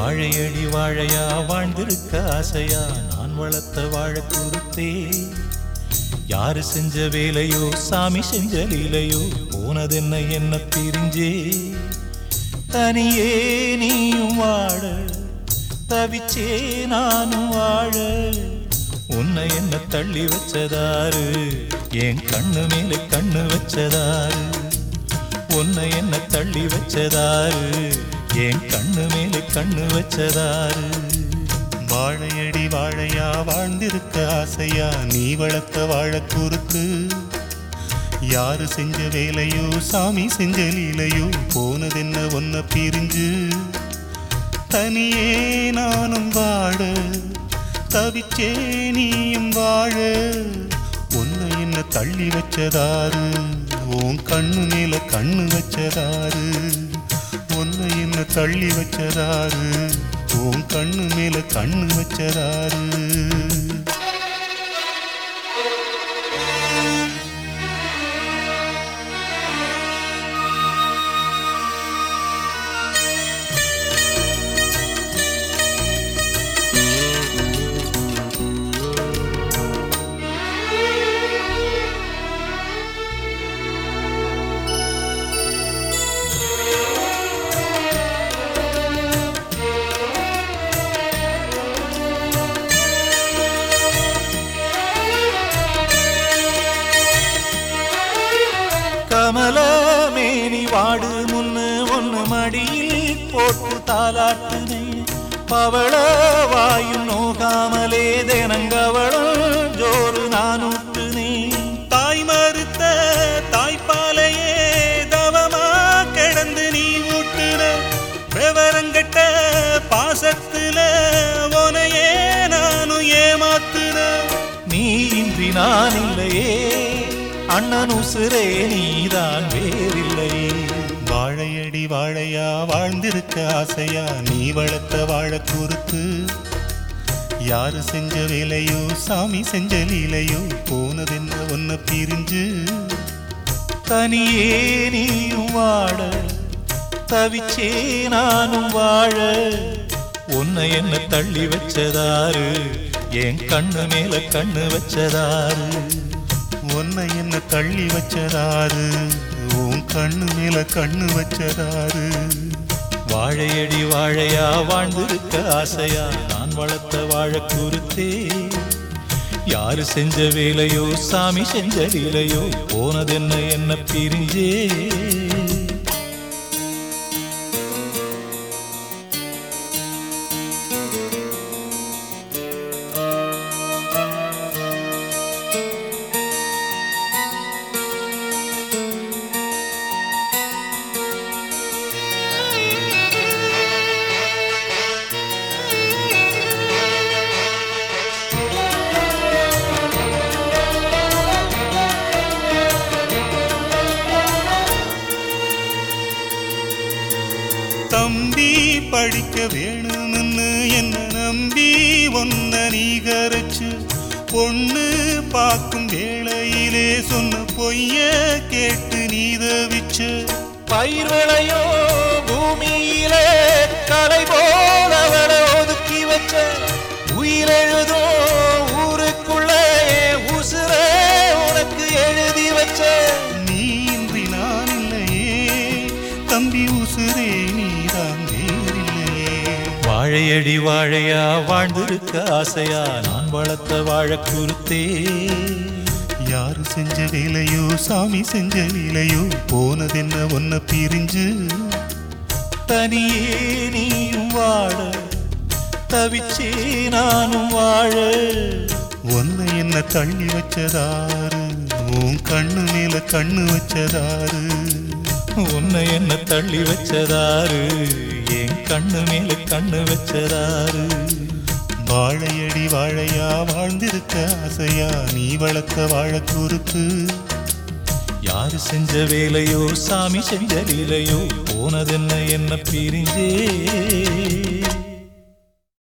வாழையடி வாழையா வாழ்ந்திருக்க ஆசையா நான் வளர்த்த வாழ குறுத்தே யாரு செஞ்ச வேலையோ சாமி செஞ்ச லீலையோ போனதென்ன என்ன பிரிஞ்சே தனியே நீயும் வாழ தவிச்சே நானும் வாழ உன்னை என்ன தள்ளி வச்சதாரு என் கண்ணு மேல கண்ணு வச்சதாரு உன்னை என்ன தள்ளி வச்சதாரு என் கண்ணு மேல கண்ணு வச்சதாரு வாழையடி வாழையா வாழ்ந்திருக்க ஆசையா நீ வளர்த்த வாழ குறுக்கு யாரு செஞ்ச வேலையோ சாமி செஞ்ச லீலையோ போனதென்ன ஒன்ன பிரிஞ்சு தனியே நானும் வாழ தவிச்சே நீயும் வாழ உன்னை என்ன தள்ளி வச்சதாரு உன் கண்ணு மேல கண்ணு வச்சதாரு உன்னை என்ன தள்ளி வச்சதாரு உன் கண்ணு மேல கண்ணு வச்சதாரு கமல மேனி வாடு முன்னு ஒன்னு மடியில் போட்டு தாலாட்டுனே பவள வாயு நோகாமலே தினங்கவளும் ஜோறு நானூட்டுனே தாய் மறுத்த தாய்ப்பாலையே தவமா கிடந்து நீ ஊட்டுன விவரங்கட்ட பாசத்துல உனையே நானும் ஏமாத்துன நீ இன்றி நான் இல்லையே அண்ணன் உசுரே நீதான் வேறில்லையே வாழையடி வாழையா வாழ்ந்திருக்க ஆசையா நீ வளர்த்த வாழ குறுத்து யாரு செஞ்ச வேலையோ சாமி செஞ்ச லீலையோ போனதென்ன ஒன்ன பிரிஞ்சு தனியே நீயும் வாழ தவிச்சே நானும் வாழ உன்னை என்ன தள்ளி வச்சதாரு என் கண்ணு மேல கண்ணு வச்சதாரு உன்னை என்ன தள்ளி வச்சதாரு உன் கண்ணு மேல கண்ணு வச்சதாரு வாழையடி வாழையா வாழ்ந்திருக்க ஆசையா நான் வளர்த்த வாழ குறுத்தே யாரு செஞ்ச வேலையோ சாமி செஞ்ச லீலையோ போனதென்ன என்ன பிரிஞ்சே தம்பி படிக்க வேணும்னு என்ன நம்பி ஒன்ன நீ கரைச்சு பொண்ணு பார்க்கும் வேளையிலே சொன்ன பொய்ய கேட்டு நீ தவிச்சு பயிர் விளையோ பூமியிலே கலை போல அவளை ஒதுக்கி வச்ச உயிரெழுதோ ஊருக்குள்ளே உசுரே உனக்கு எழுதி வச்ச நீ இன்றி நான் இல்லையே தம்பி உசுரே நீதான் வேறில்லையே வாழையடி வாழையா வாழ்ந்திருக்க ஆசையா நான் வளர்த்த வாழ குறுத்தே யாரு செஞ்ச வேலையோ சாமி செஞ்ச லீலையோ போனதென்ன ஒன்ன பிரிஞ்சு தனியே நீயும் வாழ தவிச்சே நானும் வாழ உன்னை என்ன தள்ளி வச்சதாரு உன் கண்ணு மேல கண்ணு வச்சதாரு உன்னை என்ன தள்ளி வச்சதாரு என் கண்ணு மேல கண்ணு வச்சதாரு வாழையடி வாழையா வாழ்ந்திருக்க ஆசையா நீ வளர்த்த வாழ குறுக்கு யாரு செஞ்ச வேலையோ சாமி செஞ்ச லீலையோ போனதென்ன என்ன பிரிஞ்சே